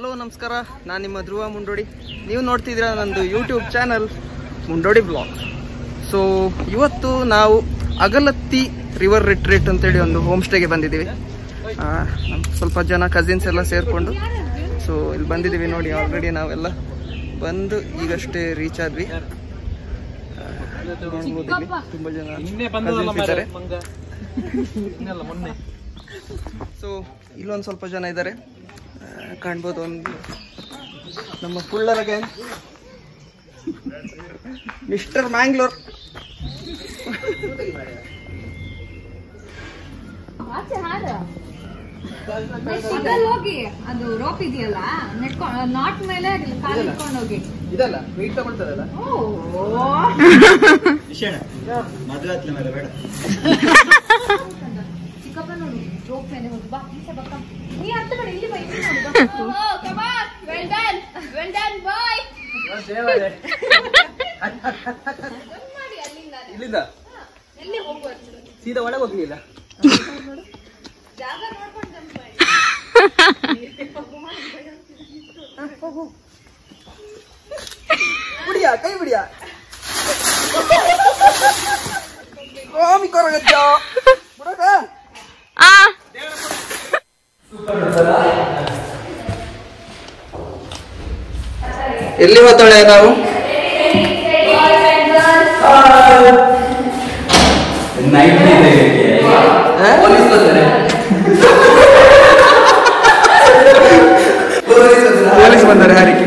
Hello ನಮಸ್ಕಾರ ನಾನು ನಿಮ್ಮ ಧ್ರುವ ಮುಂಡೋಡಿ ನೀವು ನೋಡ್ತಿದ್ದೀರಾ ನಂದು YouTube channel Mundodi blog so ಇವತ್ತು ನಾವು ಅಗಲತ್ತಿ ರಿವರ್ ರಿಟ್ರೀಟ್ ಅಂತೇಳಿ ಒಂದು ಹೋಮ್ ಸ್ಟೇಗೆ ಬಂದಿದ್ದೀವಿ ಆ, ನಮ್ ಸ್ವಲ್ಪ ಜನ ಕಸಿನ್ಸ್ ಎಲ್ಲ ಸೇರಿಕೊಂಡು ಸೊ ಇಲ್ಲಿ ಬಂದಿದ್ದೀವಿ ನೋಡಿ ಆಲ್ರೆಡಿ ನಾವೆಲ್ಲ ಬಂದು ಈಗಷ್ಟೇ ರೀಚ್ ಆದ್ವಿ ಆ, ನೋಡ್ಬೋದು ಇಲ್ಲಿ ತುಂಬ ಜನ cousins ಇದ್ದಾರೆ ಸೊ ಇಲ್ಲೊಂದು ಸ್ವಲ್ಪ ಜನ ಇದ್ದಾರೆ ಆ, ಕಾಣ್ಬೋದು ಒಂದು ನಮ್ಮ ಕುಳ್ಳರ ಗ್ಯಾಂಗ್ ಮಿಸ್ಟರ್ ಮ್ಯಾಂಗ್ಳೂರ್ ಆಚೆ ಹಾರ ಅದ್ರಲ್ಲಿ ಹೋಗಿ ಅದು ರೋಪ್ ಇದೆಯಲ್ಲ ನೆಟ್ಕೊಂಡು ನಾಟ್ ಮೇಲೆ ಕಾಲು ಇಟ್ಕೊಂಡು ಹೋಗಿ ಇದಲ್ಲ ಮೀಟ್ ತಗೊಳ್ತದಲ್ಲ ಚಿಕ್ಕಪ್ಪ ನೋಡು ರೋಪ್ ಮೇಲೆ ಹೋಗಿ ಬಾ ಈಚೆ ಬಕ್ಕ ನೀ ಹತ್ತ ಕಡೆ ಇಲ್ಲಿ ಬಾ ಇಲ್ಲಿ ನೋಡು ಬಾ well done well done bye ಮಾಡಿ ಅಲ್ಲಿಂದ ಇಲ್ಲಿಂದ ಎಲ್ಲಿ ಹೋಗುವ ಸೀದಾ ಒಳಗೆ ಹೋಗ್ಲಿಲ್ಲ ಜಾಗ ನೋಡ್ಕೊಂಡು jump ಮಾಡಿ ಬಿಡಿಯಾ ಕೈ ಬಿಡಿಯಾ ಓಮಿ ಕೊರಗಜ್ಜ ಬಿಡಕ ಎಲ್ಲಿ ಹೋಗ್ತಾಳೆ ನಾವು ಪೊಲೀಸ್ ಬಂದರೆ ಹಾರಿಕೆ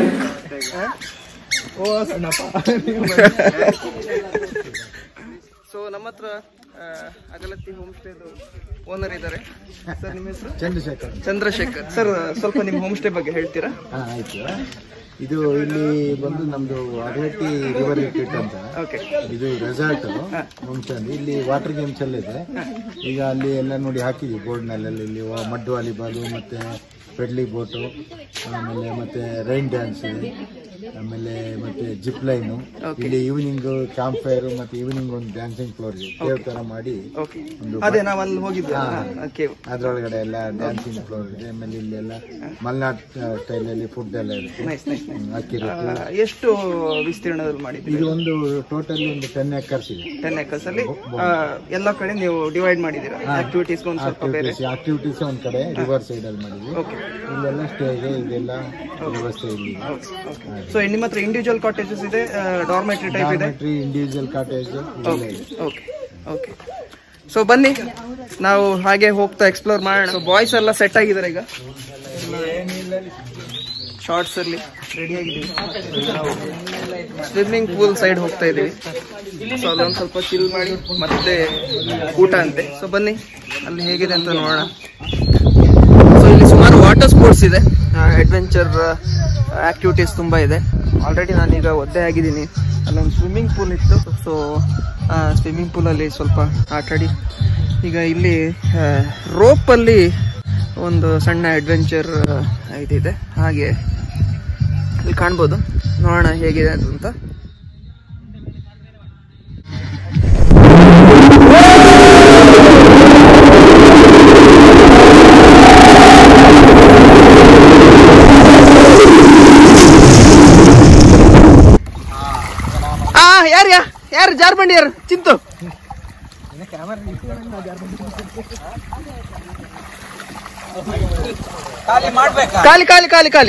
ಸೊ ನಮ್ಮ ಹತ್ರ ಆ, ಅಗಲತ್ತಿ ಹೋಮ್ ಸ್ಟೇದು ಓನರ್ ಇದ್ದಾರೆ ಸರ್ ನಿಮ್ಮ ಹೆಸರು ಚಂದ್ರಶೇಖರ್ ಚಂದ್ರಶೇಖರ್ ಸರ್ ಸ್ವಲ್ಪ ನಿಮ್ಮ ಹೋಮ್ ಸ್ಟೇ ಬಗ್ಗೆ ಹೇಳ್ತೀರಾ ಹಾ ಆಯ್ತು ಇದು ಇಲ್ಲಿ ಬಂದು ನಮ್ದು ಅಗಲಟ್ಟಿ ರಿವರ್ ರಿಟ್ರೀಟ್ ಅಂತ ಓಕೆ ಇದು ರೆಸಾರ್ಟ್ ಮುಂಚೆಂದು ಇಲ್ಲಿ ವಾಟರ್ ಗೇಮ್ಸ್ ಎಲ್ಲ ಇದೆ ಈಗ ಅಲ್ಲಿ ಎಲ್ಲ ನೋಡಿ ಹಾಕಿದ್ವಿ ಬೋರ್ಡ್ನಲ್ಲೆಲ್ಲ ಇಲ್ಲಿ ವ- ಮಡ್ ವಾಲಿಬಾಲು ಮತ್ತೆ ಪೆಡ್ಲಿ ಬೋಟು ಆಮೇಲೆ ಮತ್ತೆ ರೈನ್ ಡ್ಯಾನ್ಸ್ ಇದೆ ಆಮೇಲೆ ಮತ್ತೆ ಜಿಪ್ ಲೈನು ಇಲ್ಲಿ ಈವ್ನಿಂಗ್ ಕ್ಯಾಂಪ್ ಫೈರ್ ಮತ್ತೆ ಈವ್ನಿಂಗ್ ಒಂದು ಡ್ಯಾನ್ಸಿಂಗ್ ಫ್ಲೋರ್ ಇದೆ ಕೇವ್ ತರ ಮಾಡಿ ಓಕೆ ಒಂದು ಅದೇ ನಾವು ಅಲ್ಲಿ ಹೋಗಿದ್ವಿ ಓಕೆ ಅದ್ರೊಳಗಡೆ ಎಲ್ಲ ಡ್ಯಾನ್ಸಿಂಗ್ ಫ್ಲೋರ್ ಇದೆ ಆಮೇಲೆ ಇಲ್ಲೆಲ್ಲ ಮಲ್ನಾಡ್ ಸ್ಟೈಲ್ ಅಲ್ಲಿ ಫುಡ್ ಎಲ್ಲ ಇರುತ್ತೆ ನೈಸ್ ನೈಸ್ ಹ್ಮ್, ಅಕ್ಕಿ ರೊಟ್ಟಿ ಎಷ್ಟು ವಿಸ್ತೀರ್ಣದಲ್ಲಿ ಮಾಡಿದ್ದೀವಿ ಇದು ಒಂದು ಟೋಟಲ್ ಒಂದು ಟೆನ್ ಎಕರ್ಸ್ ಇದೆ ಟೆನ್ ಏಕರ್ಸ್ ಅಲ್ಲಿ ಆ, ಎಲ್ಲ ಕಡೆ ನೀವು ಡಿವೈಡ್ ಮಾಡಿದ್ದೀರಾ ಆಕ್ಟಿವಿಟೀಸ್ ಒಂದು ಸ್ವಲ್ಪ ಬೇರೆ ಆಕ್ಟಿವಿಟೀಸ್ ಒಂದ್ ಕಡೆ ರಿವರ್ ಸೈಡ್ ಅಲ್ಲಿ ಮಾಡಿದ್ವಿ ಓಕೆ ಇಲ್ಲೆಲ್ಲ ಸ್ಟೇಗೆ ಇದೆಲ್ಲ ವ್ಯವಸ್ಥೆ ಇಲ್ಲಿ ಸೊ ನಿಮ್ಮ ಹತ್ರ ಇಂಡಿವಿಜುವಲ್ ಕಾಟೇಜಸ್ ಇದೆ ಡಾರ್ಮೆಟ್ರಿ ಟೈಪ್ ಇದೆ ಡಾರ್ಮೆಟ್ರಿ ಇಂಡಿವಿಜುವಲ್ ಕಾಟೇಜ್ ಇದೆಲ್ಲ ಇದೆ ಓಕೆ ಓಕೆ ಸೊ ಬನ್ನಿ ನಾವು ಹಾಗೆ ಹೋಗ್ತಾ ಎಕ್ಸ್ಪ್ಲೋರ್ ಮಾಡೋಣ ಸೊ ಬಾಯ್ಸ್ ಎಲ್ಲ ಸೆಟ್ ಆಗಿದ್ದಾರೆ ಈಗ ಶಾರ್ಟ್ಸ್ ಅಲ್ಲಿ ರೆಡಿ ಆಗಿದ್ದೀವಿ ನಾವು ಸ್ವಿಮ್ಮಿಂಗ್ ಪೂಲ್ ಸೈಡ್ ಹೋಗ್ತಾ ಇದ್ದೀವಿ ಸೊ ಅಲ್ಲೊಂದು ಸ್ವಲ್ಪ ಚಿಲ್ ಮಾಡಿ ಮತ್ತೆ ಊಟ ಅಂತೆ ಸೊ ಬನ್ನಿ ಅಲ್ಲಿ ಹೇಗಿದೆ ಅಂತ ನೋಡೋಣ ಸೊ ಇಲ್ಲಿ ಸುಮಾರು ವಾಟರ್ ಸ್ಪೋರ್ಟ್ಸ್ ಇದೆ ಅಡ್ವೆಂಚರ್ ಆಕ್ಟಿವಿಟೀಸ್ ತುಂಬ ಇದೆ ಆಲ್ರೆಡಿ ನಾನೀಗ ಒದ್ದೆ ಆಗಿದ್ದೀನಿ ಅಲ್ಲೊಂದು ಸ್ವಿಮ್ಮಿಂಗ್ ಪೂಲ್ ಇತ್ತು ಸೊ ಸ್ವಿಮ್ಮಿಂಗ್ ಪೂಲಲ್ಲಿ ಸ್ವಲ್ಪ ಆಟಾಡಿ ಈಗ ಇಲ್ಲಿ ರೋಪಲ್ಲಿ ಒಂದು ಸಣ್ಣ ಅಡ್ವೆಂಚರ್ ಇದಿದೆ ಹಾಗೆ ಇಲ್ಲಿ ಕಾಣ್ಬೋದು ನೋಡೋಣ ಹೇಗಿದೆ ಅಂತ ಆ ಯಾರು ಯಾ ಯಾರು ಜಾರ್ಬಂಡಿ ಯಾರು ಚಿಂತು ಖಾಲಿ ಖಾಲಿ ಖಾಲಿ ಖಾಲಿ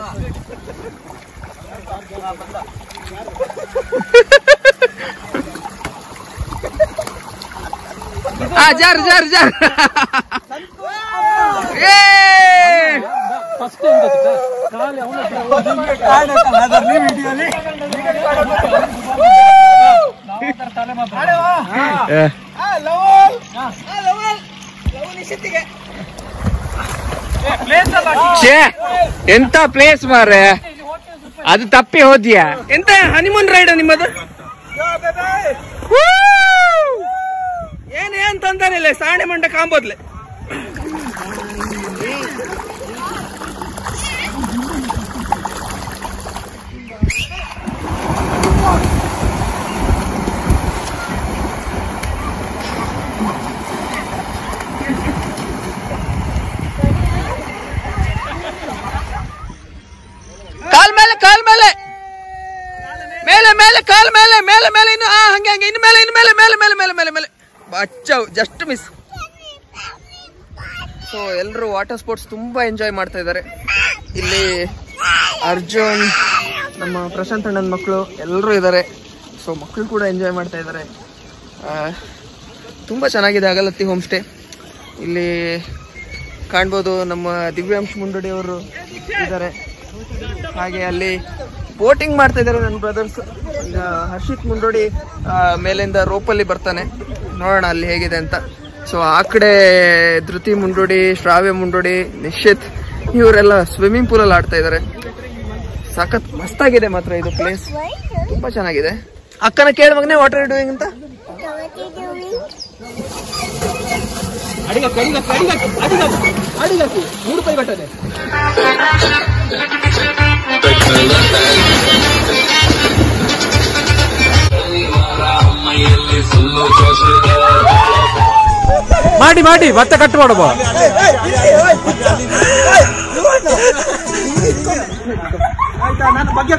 ಆ ಜಾರ್ ಜಾರ್ ಜಾರ್ ಏ ಛೇ ಎಂತ ಪ್ಲೇಸ್ ಮಾರೆ ಅದು ತಪ್ಪಿ ಹೋದ್ಯಾ ಎಂತ ಹನಿಮೂನ್ ರೈಡ್ ನಿಮ್ಮದು ಏನ್ ಏನ್ ತಂದಾನಿಲ್ಲ ಸಾಣೆ ಮಂಡ ಕಾಂಬೋದ್ಲೆ ಮೇಲೆ ಕಾಲ್ ಮೇಲೆ ಮೇಲೆ ಮೇಲೆ ಇನ್ನು ಆ ಹಂಗೆ ಹಂಗೆ ಇನ್ನು ಮೇಲೆ ಇನ್ನು ಮೇಲೆ ಮೇಲೆ ಮೇಲೆ ಮೇಲೆ ಮೇಲೆ ಮೇಲೆ ಬಚ್ಚಾವ್ ಜಸ್ಟ್ ಮಿಸ್ ಸೊ ಎಲ್ಲರೂ ವಾಟರ್ ಸ್ಪೋರ್ಟ್ಸ್ ತುಂಬಾ ಎಂಜಾಯ್ ಮಾಡ್ತಾ ಇದ್ದಾರೆ ಇಲ್ಲಿ ಅರ್ಜುನ್ ನಮ್ಮ ಪ್ರಶಾಂತ್ ಅಣ್ಣನ ಮಕ್ಕಳು ಎಲ್ಲರೂ ಇದ್ದಾರೆ ಸೊ ಮಕ್ಕಳು ಕೂಡ ಎಂಜಾಯ್ ಮಾಡ್ತಾ ಇದ್ದಾರೆ ತುಂಬ ಚೆನ್ನಾಗಿದೆ ಅಗಲತ್ತಿ ಹೋಮ್ ಸ್ಟೇ ಇಲ್ಲಿ ಕಾಣ್ಬೋದು ನಮ್ಮ ದಿವ್ಯಾಂಶ್ ಮುಂಡಡಿ ಅವರು ಇದ್ದಾರೆ ಹಾಗೆ ಅಲ್ಲಿ ಬೋಟಿಂಗ್ ಮಾಡ್ತಾ ಇದ್ದಾರೆ ನನ್ನ ಬ್ರದರ್ಸ್ ಈಗ ಹರ್ಷಿತ್ ಮುಂಡೋಡಿ ಆ, ಮೇಲಿಂದ ರೋಪಲ್ಲಿ ಬರ್ತಾನೆ ನೋಡೋಣ ಅಲ್ಲಿ ಹೇಗಿದೆ ಅಂತ ಸೊ ಆ ಕಡೆ ಧೃತಿ ಮುಂಡೋಡಿ ಶ್ರಾವ್ಯ ಮುಂಡೋಡಿ ನಿಶ್ಚಿತ್ ಇವರೆಲ್ಲ ಸ್ವಿಮ್ಮಿಂಗ್ ಪೂಲಲ್ಲಿ ಆಡ್ತಾ ಇದ್ದಾರೆ ಸಖತ್ ಮಸ್ತಾಗಿದೆ ಮಾತ್ರ ಇದು ಪ್ಲೇಸ್ ತುಂಬಾ ಚೆನ್ನಾಗಿದೆ ಅಕ್ಕನ ಕೇಳ ಮಗನೇ ವಾಟರ್ ಡೂಯಿಂಗ್ ಅಂತ ಮೂರು ರೂಪಾಯಿ ಕಟ್ಟದೆ ಮಾಡಿ ಮಾಡಿ ಮತ್ತೆ ಕಟ್ ಮಾಡುವ ಆಯ್ತಾ ನಾನು ಬಗ್ಗೆ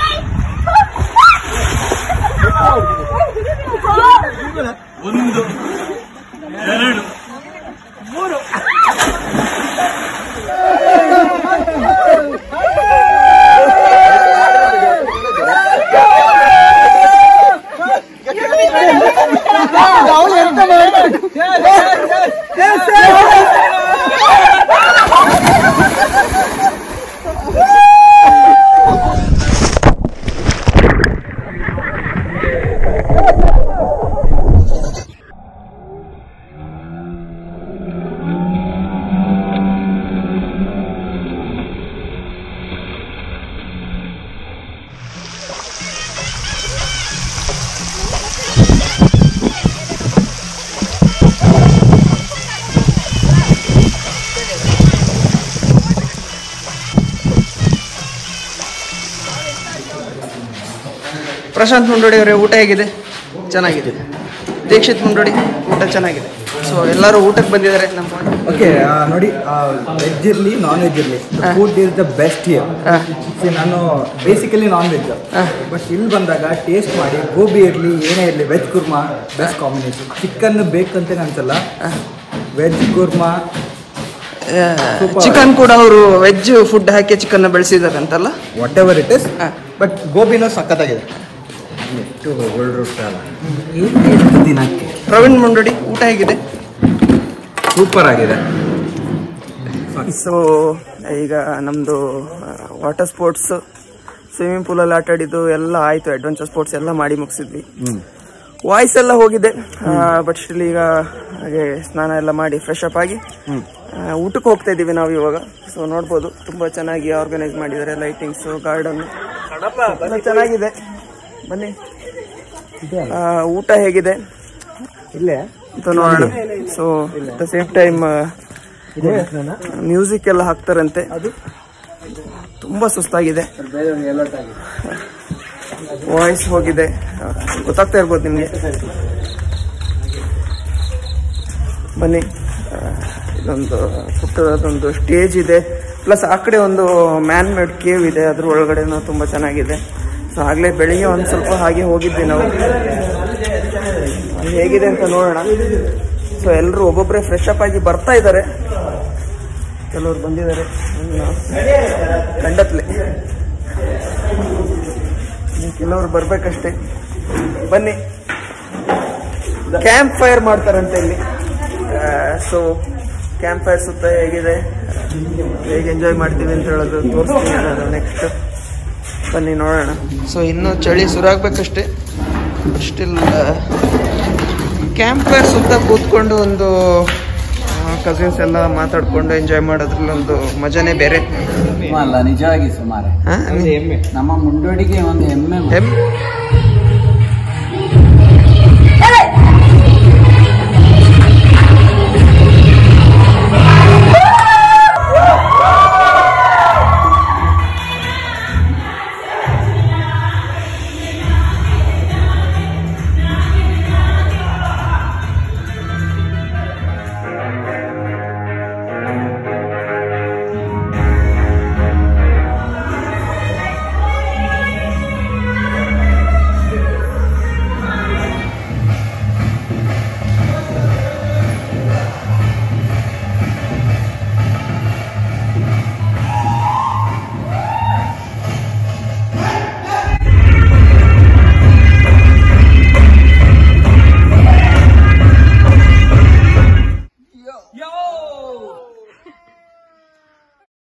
ಪ್ರಶಾಂತ್ ಮುಂಡೋಡಿ ಅವರೇ ಊಟ ಹೇಗಿದೆ ಚೆನ್ನಾಗಿದೆ ದೀಕ್ಷಿತ್ ಮುಂಡೋಡಿ ಊಟ ಚೆನ್ನಾಗಿದೆ ಸೊ ಎಲ್ಲರೂ ಊಟಕ್ಕೆ ಬಂದಿದ್ದಾರೆ ನಮ್ಮ ಓಕೆ ನೋಡಿ ವೆಜ್ ಇರಲಿ ನಾನ್ ವೆಜ್ ಇರಲಿ ಹಾ. Food is the best here ಹಾ. ಸಿ ನಾನು ಬೇಸಿಕಲಿ ನಾನ್ ವೆಜ್ ಹಾ. ಬಟ್ ಇಲ್ಲಿ ಬಂದಾಗ ಟೇಸ್ಟ್ ಮಾಡಿ ಗೋಬಿ ಇರಲಿ ಏನೇ ಇರಲಿ veg kurma best combination chicken ಬೇಕಂತ ಅನ್ಸಲ್ಲ ವೆಜ್ ಕುರ್ಮಾ Super. ಚಿಕನ್ ಕೂಡ ಅವರು ವೆಜ್ ಫುಡ್ ಹಾಕಿ ಚಿಕನ್ ಬೆಳೆಸಿದ್ದಾರೆ ಅಂತಲ್ಲ ವಾಟ್ ಎವರ್ ಇಟ್ ಇಸ್ ಹಾ. ಬಟ್ ಗೋಬಿನೂ ಸಖತ್ತಾಗಿದೆ ಎಷ್ಟು ಒಳ್ಳೆ ರೊಟ್ಟಿ ಅಲ್ಲ ಎಷ್ಟು ದಿನಕ್ಕೆ ಪ್ರವೀಣ್ ಮುಂಡೋಡಿ ಊಟ ಹೇಗಿದೆ ಸೂಪರ್ ಆಗಿದೆ ಸೊ ಈಗ ನಮ್ಮದು ವಾಟರ್ ಸ್ಪೋರ್ಟ್ಸ್ ಸ್ವಿಮ್ಮಿಂಗ್ ಪೂಲಲ್ಲಿ ಆಟ ಆಡಿದ್ದು ಎಲ್ಲ ಆಯಿತು ಅಡ್ವೆಂಚರ್ ಸ್ಪೋರ್ಟ್ಸ್ ಎಲ್ಲ ಮಾಡಿ ಮುಗಿಸಿದ್ವಿ ವಾಯ್ಸ್ ಎಲ್ಲ ಹೋಗಿದೆ ಬಟ್ ಸ್ಟಿಲ್ ಈಗ ಹಾಗೆ ಸ್ನಾನ ಎಲ್ಲ ಮಾಡಿ ಫ್ರೆಶ್ ಅಪ್ ಆಗಿ ಆ, ಊಟಕ್ಕೆ ಹೋಗ್ತಾ ಇದ್ದೀವಿ ನಾವು ಇವಾಗ ಸೊ ನೋಡ್ಬೋದು ತುಂಬಾ ಚೆನ್ನಾಗಿ ಆರ್ಗನೈಸ್ ಮಾಡಿದ್ದಾರೆ ಲೈಟಿಂಗ್ಸ್ ಗಾರ್ಡನ್ ಚೆನ್ನಾಗಿದೆ ಬನ್ನಿ ಆ, ಊಟ ಹೇಗಿದೆ ಇಲ್ಲೇ ಅಂತ ನೋಡೋಣ so at the same time music ಎಲ್ಲ ಹಾಕ್ತಾರಂತೆ ಅದು ತುಂಬಾ ಸುಸ್ತಾಗಿದೆ ವಾಯ್ಸ್ ಹೋಗಿದೆ ಆ, ಗೊತ್ತಾಗ್ತಾ ಇರ್ಬೋದು ನಿಮಗೆ ಬನ್ನಿ ಆ, ಇದೊಂದು ಪುಟ್ಟದೊಂದು ಸ್ಟೇಜ್ ಇದೆ ಪ್ಲಸ್ ಆ ಕಡೆ ಒಂದು ಮ್ಯಾನ್ ಮೇಡ್ ಕೇವ್ ಇದೆ ಅದ್ರ ಒಳಗಡೆನೂ ತುಂಬಾ ಚೆನ್ನಾಗಿದೆ ಸೊ ಆಗ್ಲೇ ಬೆಳಿಗ್ಗೆ ಒಂದು ಸ್ವಲ್ಪ ಹಾಗೆ ಹೋಗಿದ್ವಿ ನಾವು ಅದು ಹೇಗಿದೆ ಅಂತ ನೋಡೋಣ ಸೊ ಎಲ್ಲರೂ ಒಬ್ಬೊಬ್ಬರೇ ಫ್ರೆಶ್ ಅಪ್ ಆಗಿ ಬರ್ತಾ ಇದ್ದಾರೆ ಕೆಲವರು ಬಂದಿದ್ದಾರೆ ಇನ್ನು ಕಂಡತ್ಲೆ ಇನ್ನು ಕೆಲವರು ಬರ್ಬೇಕಷ್ಟೇ ಬನ್ನಿ ಕ್ಯಾಂಪ್ ಫೈರ್ ಮಾಡ್ತಾರಂತೆ ಇಲ್ಲಿ ಸೊ ಕ್ಯಾಂಪ್ ಫೈರ್ ಸುತ್ತ ಹೇಗಿದೆ ಹೇಗೆ ಎಂಜಾಯ್ ಮಾಡ್ತೀವಿ ಅಂತ ಹೇಳೋದು ತೋರಿಸ್ತೀನಿ ನಾನು ನೆಕ್ಸ್ಟ್ ಬನ್ನಿ ನೋಡೋಣ ಸೊ ಇನ್ನೂ ಚಳಿ ಶುರುವಾಗಬೇಕಷ್ಟೇ ಸ್ಟಿಲ್ ಕ್ಯಾಂಪ್ ಫೈರ್ ಸುತ್ತ ಕೂತ್ಕೊಂಡು ಒಂದು ಕಸಿನ್ಸ್ ಎಲ್ಲ ಮಾತಾಡ್ಕೊಂಡು ಎಂಜಾಯ್ ಮಾಡೋದ್ರಲ್ಲಿ ಒಂದು ಮಜಾನೇ ಬೇರೆ ಅಲ್ಲ ನಿಜವಾಗಿ ಸುಮಾರು ಹಾ? ನಮ್ಮ ಮುಂಡೋಡಿಗೆ ಒಂದು ಹೆಮ್ಮೆ ಹೆಮ್